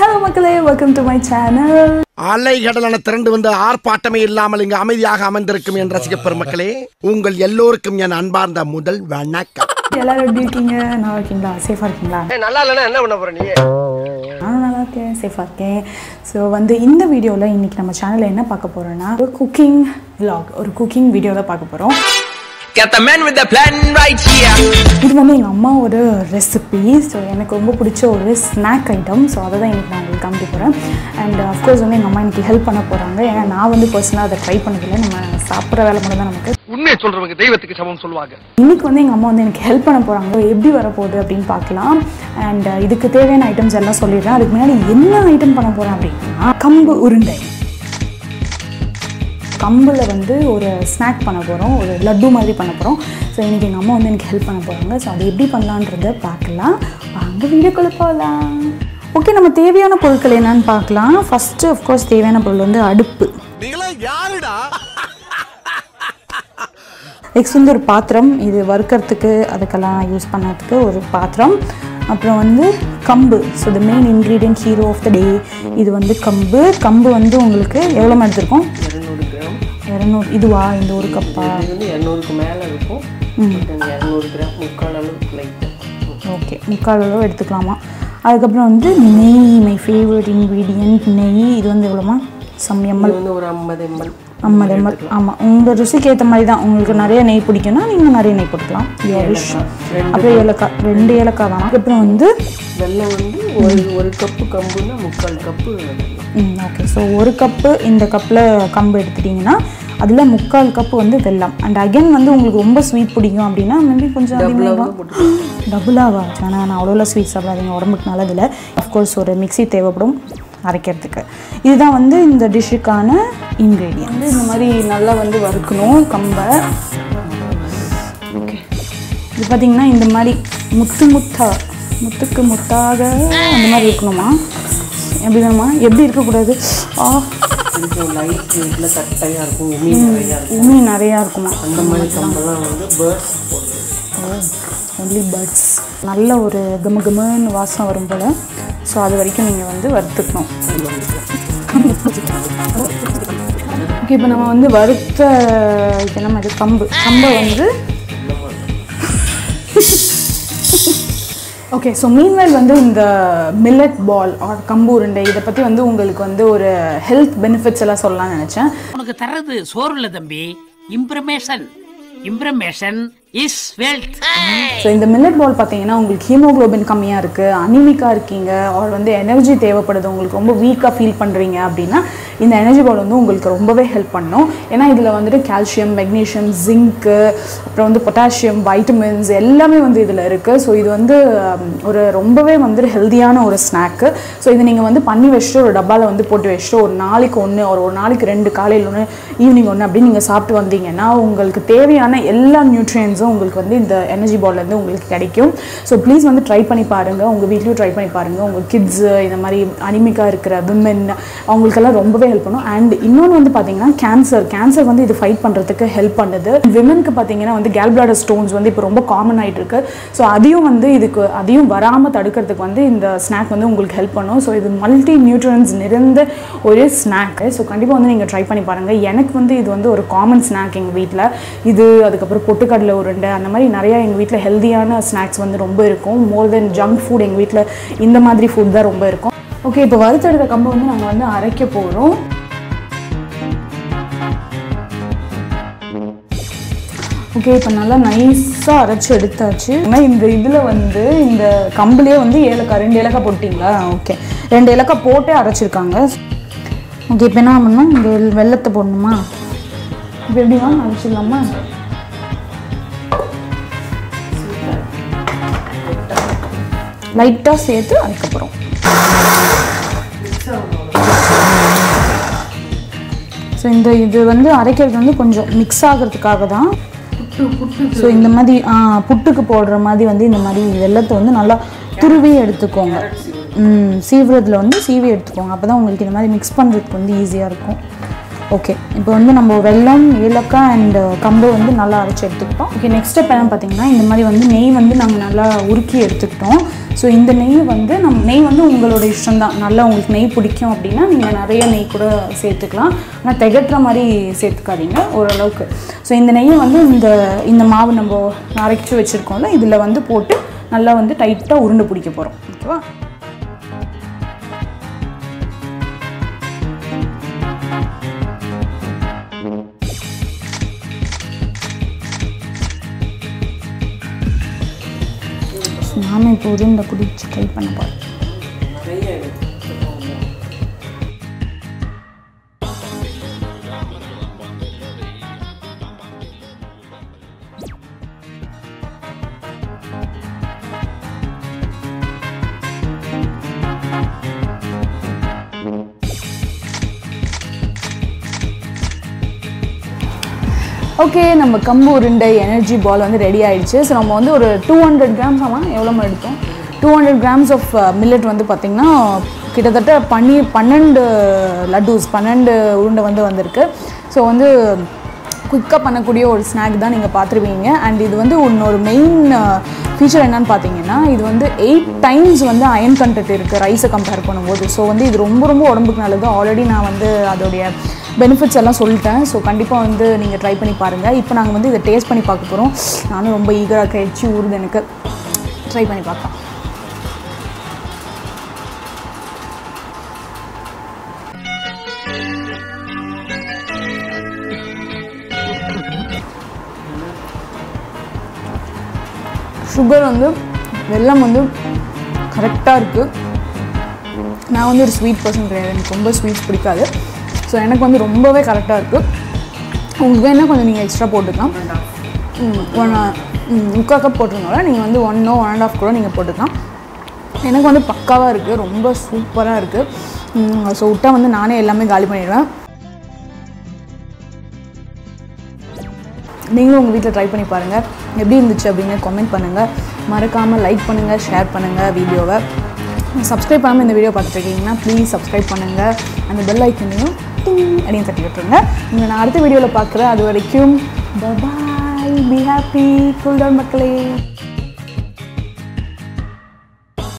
Hello மக்களே welcome to my channel அலை கடலான திரண்டு வந்து ஆர்ப்பாட்டமே இல்லாமல் இங்கு அமைதியாக அமர்ந்திருக்கும் என் ரசிக பெருமக்களே உங்கள் எல்லோருக்கும் என் அன்பார்ந்த முதல் வணக்கம் எல்லாரும் எப்படி இருக்கீங்க நல்லா இருக்கீங்களா சேஃபாக இருக்கீங்களா நல்லா இல்லைன்னா என்ன பண்ண போற நீ நானும் நல்லா இருக்கேன் சேஃபாக இருக்கேன் ஸோ வந்து இந்த வீடியோவில் இன்றைக்கி நம்ம சேனலில் என்ன பார்க்க போகிறோன்னா ஒரு குக்கிங் vlog ஒரு குக்கிங் வீடியோ தான் பார்க்க போகிறோம் Got the man with the plan right here. இது வந்து எங்கள் அம்மாவோட ரெசிபி ஸோ எனக்கு ரொம்ப பிடிச்ச ஒரு ஸ்நாக் ஐட்டம் ஸோ அதை தான் எனக்கு நான் உங்களுக்கு காமிக்க போகிறேன் அண்ட் அஃப்கோர்ஸ் வந்து எங்கள் அம்மா எனக்கு ஹெல்ப் பண்ண போகிறாங்க ஏன்னா நான் வந்து பர்சனலாக அதை ட்ரை பண்ணதில்லை நம்ம சாப்பிட்ற வேலை மட்டும் தான் நமக்கு உண்மையை சொல்றவங்க தெய்வத்துக்கு சமம் சொல்லுவாங்க இன்னைக்கு வந்து எங்கள் அம்மா வந்து எனக்கு ஹெல்ப் பண்ண போகிறாங்க எப்படி வரப்போகுது அப்படின்னு பார்க்கலாம் அண்ட் இதுக்கு தேவையான ஐட்டம்ஸ் எல்லாம் சொல்லிடுறேன் அதுக்கு முன்னாடி என்ன ஐட்டம் பண்ண போகிறேன் அப்படின்னா கம்பு உருண்டை கம்பில் வந்து ஒரு ஸ்நாக் பண்ண போகிறோம் ஒரு லட்டு மாதிரி பண்ண போகிறோம் ஸோ இன்றைக்கி எங்கள் அம்மா வந்து எனக்கு ஹெல்ப் பண்ண போகிறாங்க ஸோ அது எப்படி பண்ணலான்றதை பார்க்கலாம் வாங்க வீடியோக்குள்ளே போகலாம் ஓகே நம்ம தேவையான பொருட்கள் என்னன்னு பார்க்கலாம் ஃபஸ்ட்டு அஃப்கோர்ஸ் தேவையான பொருள் வந்து அடுப்பு நீங்களா யாருடா நெக்ஸ்ட் வந்து ஒரு பாத்திரம் இது வறுக்கிறதுக்கு அதுக்கெல்லாம் யூஸ் பண்ணதுக்கு ஒரு பாத்திரம் அப்புறம் வந்து கம்பு so the main ingredient hero of the day இது வந்து கம்பு கம்பு வந்து உங்களுக்கு எவ்வளோ எடுத்திருக்கோம் இரநூறு கிராம் இரநூறு இதுவா இந்த ஒரு கப்பா இது வந்து இரநூறுக்கு மேலே இருக்கும் இரநூறு கிராம் முக்கால் அளவுக்கு லைட்டாக ஓகே முக்கால் அளவு எடுத்துக்கலாமா அதுக்கப்புறம் வந்து நெய் மை ஃபேவரட் இன்க்ரீடியன்ட் நெய் இது வந்து எவ்வளோமா சம் எம்எல் இது வந்து ஒரு ஐம்பது எம்எல் ஐம்பது எம்எல் ஆமாம் உங்கள் ருசிக்கு ஏற்ற மாதிரி தான் உங்களுக்கு நிறைய நெய் பிடிக்கும்னா நீங்கள் நிறைய நெய் போட்டுக்கலாம் Your wish. அப்புறம் ஏலக்காய் ரெண்டு ஏலக்காய் தான் அப்புறம் வந்து வெல்லம் வந்து ஒரு ஒரு கப்பு கம்புன்னா முக்கால் கப்பு வெல்லம். ம் ஓகே ஸோ ஒரு கப்பு இந்த கப்பில் கம்பு எடுத்துட்டிங்கன்னா அதில் முக்கால் கப்பு வந்து வெல்லம் அண்ட் அகைன் வந்து உங்களுக்கு ரொம்ப ஸ்வீட் பிடிக்கும் அப்படின்னா மேபி கொஞ்சம் அதிகமாக டபுளாவா ஆனால் நான் அவ்வளோ ஸ்வீட் சாப்பிடாதீங்க உடம்புக்கு நல்லதில்லை அஃப்கோர்ஸ் ஒரு மிக்ஸி தேவைப்படும் அரைக்கிறதுக்கு இதுதான் வந்து இந்த டிஷ்ஷுக்கான இன்க்ரீடியன்ட் வந்து இந்த மாதிரி நல்லா வந்து வறுக்கணும் கம்பை ஓகே இது பார்த்தீங்கன்னா இந்த மாதிரி முத்து முத்தா முத்துக்கு முத்தாக அந்த மாதிரி இருக்கணுமா எப்படி வேணுமா எப்படி இருக்கக்கூடாது ஆ கொஞ்சம் லைட் வெயிட்டில் தட்டையாக இருக்கும் உமி நிறையா இருக்கும் உமி நிறையா இருக்குமா அந்த மாதிரி கம்பெல்லாம் வந்து பேர்ட்ஸ் போடுறது ஒன்லி பர்ட்ஸ் நல்ல ஒரு கம கமன்னு வாசம் வரும் போல் ஸோ அது வரைக்கும் நீங்கள் வந்து வறுத்துக்கணும் ஓகே இப்போ நம்ம வந்து வறுத்த இது என்ன இது கம்பு கம்பை வந்து ஓகே ஸோ மீன்வேல் வந்து இந்த மில்லட் பால் ஆர் கம்பு உருண்டை இதை பற்றி வந்து உங்களுக்கு வந்து ஒரு ஹெல்த் பெனிஃபிட்ஸ் எல்லாம் சொல்லலாம்னு நினச்சேன் உனக்கு தர்றது சோறு இல்ல தம்பி information information is wealth so இந்த மில்லட் பால் பார்த்தீங்கன்னா உங்களுக்கு ஹீமோகுளோபின் கம்மியாக இருக்குது அனிமிக்காக இருக்கீங்க ஆர் வந்து எனர்ஜி தேவைப்படுது உங்களுக்கு ரொம்ப வீக்காக ஃபீல் பண்ணுறீங்க அப்படின்னா இந்த எனர்ஜி பால் வந்து உங்களுக்கு ரொம்பவே ஹெல்ப் பண்ணும் ஏன்னா இதில் வந்துட்டு கால்சியம் மெக்னீஷியம் ஜிங்க்கு அப்புறம் வந்து பொட்டாசியம் வைட்டமின்ஸ் எல்லாமே வந்து இதில் இருக்குது ஸோ இது வந்து ஹம், ஒரு ரொம்பவே வந்துட்டு ஹெல்த்தியான ஒரு ஸ்நாக்கு ஸோ இது நீங்கள் வந்து பண்ணி வச்சுட்டு ஒரு டப்பாவில் வந்து போட்டு வச்சுட்டு ஒரு நாளைக்கு ஒன்று ஒரு ஒரு நாளைக்கு ரெண்டு காலையில் ஒன்று ஈவினிங் ஒன்று அப்படின்னு நீங்கள் சாப்பிட்டு வந்தீங்கன்னா உங்களுக்கு தேவையான எல்லா நியூட்ரியன்ஸும் உங்களுக்கு வந்து இந்த எனர்ஜி பால்லேருந்து உங்களுக்கு கிடைக்கும் ஸோ ப்ளீஸ் வந்து ட்ரை பண்ணி பாருங்கள் உங்கள் வீட்லேயும் ட்ரை பண்ணி பாருங்கள் உங்கள் கிட்ஸு இந்த மாதிரி அனிமிக்காக இருக்கிற விமென் அவங்களுக்கெல்லாம் ரொம்பவே ஹெல்ப் பண்ணும் அண்ட் இன்னொன்று வந்து பார்த்தீங்கன்னா கேன்சர் கேன்சர் வந்து இது ஃபைட் பண்ணுறதுக்கு ஹெல்ப் பண்ணுது விமனுக்கு பார்த்தீங்கன்னா வந்து கேல் பிளாடர் ஸ்டோன்ஸ் வந்து இப்போ ரொம்ப காமன் ஆகிட்டு இருக்கு ஸோ அதையும் வந்து இதுக்கு அதையும் வராமல் தடுக்கிறதுக்கு வந்து இந்த ஸ்நாக் வந்து உங்களுக்கு ஹெல்ப் பண்ணும் ஸோ இது மல்டி நியூட்ரியன்ஸ் நிறைந்த ஒரு ஸ்நாக்கு ஸோ கண்டிப்பாக வந்து நீங்கள் ட்ரை பண்ணி பாருங்கள் எனக்கு வந்து இது வந்து ஒரு காமன் ஸ்நாக் எங்கள் வீட்டில் இது அதுக்கப்புறம் பொட்டுக்கடலை உருண்டை அந்த மாதிரி நிறையா எங்கள் வீட்டில் ஹெல்தியான ஸ்நாக்ஸ் வந்து ரொம்ப இருக்கும் மோர் தென் ஜங்க் ஃபுட் எங்கள் வீட்டில் இந்த மாதிரி ஃபுட் தான் ரொம்ப இருக்கும் ஓகே இப்போ வறுத்தெடுத்த கம்பை வந்து நாங்கள் வந்து அரைக்க போகிறோம் ஓகே இப்போ நல்லா நைஸாக அரைச்சி எடுத்தாச்சு ஆனால் இந்த இதில் வந்து இந்த கம்புலேயே வந்து ஏலக்காய் ரெண்டு ஏலக்காய் போட்டிங்களா ஓகே ரெண்டு ஏலக்காய் போட்டே அரைச்சிருக்காங்க ஓகே இப்போ என்ன பண்ணணும் இந்த வெள்ளத்தை போடணுமா இப்போ எப்படிமா அரைச்சிடலாமா லைட்டாக சேர்த்து அதுக்கப்புறம் ஸோ இந்த இது வந்து அரைக்கிறது வந்து கொஞ்சம் மிக்ஸ் ஆகிறதுக்காக தான் ஸோ இந்த மாதிரி ஆ, புட்டுக்கு போடுற மாதிரி வந்து இந்த மாதிரி வெள்ளத்தை வந்து நல்லா துருவி எடுத்துக்கோங்க ம் சீவுறதுல வந்து சீவி எடுத்துக்கோங்க அப்போ தான் உங்களுக்கு இந்த மாதிரி மிக்ஸ் பண்ணுறதுக்கு வந்து ஈஸியாக இருக்கும் ஓகே இப்போ வந்து நம்ம வெல்லம் ஏலக்காய் அண்ட் கம்பு வந்து நல்லா அரைச்சி எடுத்துக்கிட்டோம் ஓகே நெக்ஸ்ட் ஸ்டெப் என்ன பார்த்தீங்கன்னா இந்த மாதிரி வந்து நெய் வந்து நாங்கள் நல்லா உருக்கி எடுத்துக்கிட்டோம் ஸோ இந்த நெய் வந்து நம் நெய் வந்து உங்களோட இஷ்டம் தான் நல்லா உங்களுக்கு நெய் பிடிக்கும் அப்படின்னா நீங்கள் நிறைய நெய் கூட சேர்த்துக்கலாம் ஆனால் திகட்டுற மாதிரி சேர்த்துக்காதீங்க ஓரளவுக்கு ஸோ இந்த நெய்யை வந்து இந்த இந்த மாவு நம்ம அரைச்சி வச்சுருக்கோம்ல இதில் வந்து போட்டு நல்லா வந்து டைட்டாக உருண்டை பிடிக்க போகிறோம் ஓகேவா நானும் இப்போ உருண்டை குடிச்சு ட்ரை பண்ண போகிறேன் ஓகே நம்ம கம்பு உருண்டை எனர்ஜி பால் வந்து ரெடி ஆயிடுச்சு ஸோ நம்ம வந்து ஒரு டூ ஹண்ட்ரட் கிராம்ஸ் ஆமாம் எவ்வளோ எடுத்தோம் two hundred grams of millet வந்து பார்த்திங்கன்னா கிட்டத்தட்ட பன்னி பன்னெண்டு லட்டூஸ் பன்னெண்டு உருண்டை வந்து வந்திருக்கு ஸோ வந்து குயிக்காக பண்ணக்கூடிய ஒரு ஸ்நாக் தான் நீங்கள் பார்த்துருவீங்க அண்ட் இது வந்து இன்னொரு மெயின் ஃபீச்சர் என்னன்னு பார்த்தீங்கன்னா இது வந்து எயிட் டைம்ஸ் வந்து அயன் கண்டென்ட் இருக்குது ரைஸை கம்பேர் பண்ணும்போது ஸோ வந்து இது ரொம்ப ரொம்ப உடம்புக்கு நல்லது ஆல்ரெடி நான் வந்து அதோடைய பெனிஃபிட்ஸ் எல்லாம் சொல்லிட்டேன் ஸோ கண்டிப்பாக வந்து நீங்கள் ட்ரை பண்ணி பாருங்கள் இப்போ நாங்கள் வந்து இதை டேஸ்ட் பண்ணி பார்க்க போகிறோம் நானும் ரொம்ப ஈகராக கழிச்சு ஊறுது எனக்கு ட்ரை பண்ணி பார்க்கலாம் சுகர் வந்து வெல்லம் வந்து கரெக்டாக இருக்குது நான் வந்து ஒரு ஸ்வீட் பர்சன் கிடையாது எனக்கு ரொம்ப ஸ்வீட்ஸ் பிடிக்காது ஸோ எனக்கு வந்து ரொம்பவே கரெக்டாக இருக்குது உங்களுக்கு வேணால் கொஞ்சம் நீங்கள் எக்ஸ்ட்ரா போட்டுக்கலாம் ஒன் முக்கால் கப் போட்டிருந்தோம்ல நீங்கள் வந்து ஒன்னோ ஒன் அண்ட் ஆஃப் கூட நீங்கள் போட்டுக்கலாம் எனக்கு வந்து பக்காவாக இருக்குது ரொம்ப சூப்பராக இருக்குது ஸோ விட்டா வந்து நானே எல்லாமே காலி பண்ணிடுவேன் நீங்களும் உங்கள் வீட்டில் ட்ரை பண்ணி பாருங்கள் எப்படி இருந்துச்சு அப்படின்னு கமெண்ட் பண்ணுங்கள் மறக்காமல் லைக் பண்ணுங்கள் ஷேர் பண்ணுங்கள் வீடியோவை சப்ஸ்கிரைப் பண்ணாமல் இந்த வீடியோ பார்த்துட்ருக்கீங்கன்னா ப்ளீஸ் சப்ஸ்கிரைப் பண்ணுங்கள் அந்த பெல் ஐக்கனையும் டிங் அப்படின்னு தட்டி விட்டுருங்க உங்களை நான் அடுத்த வீடியோவில் பார்க்குறேன் அது வரைக்கும் bye be happy full down மக்களே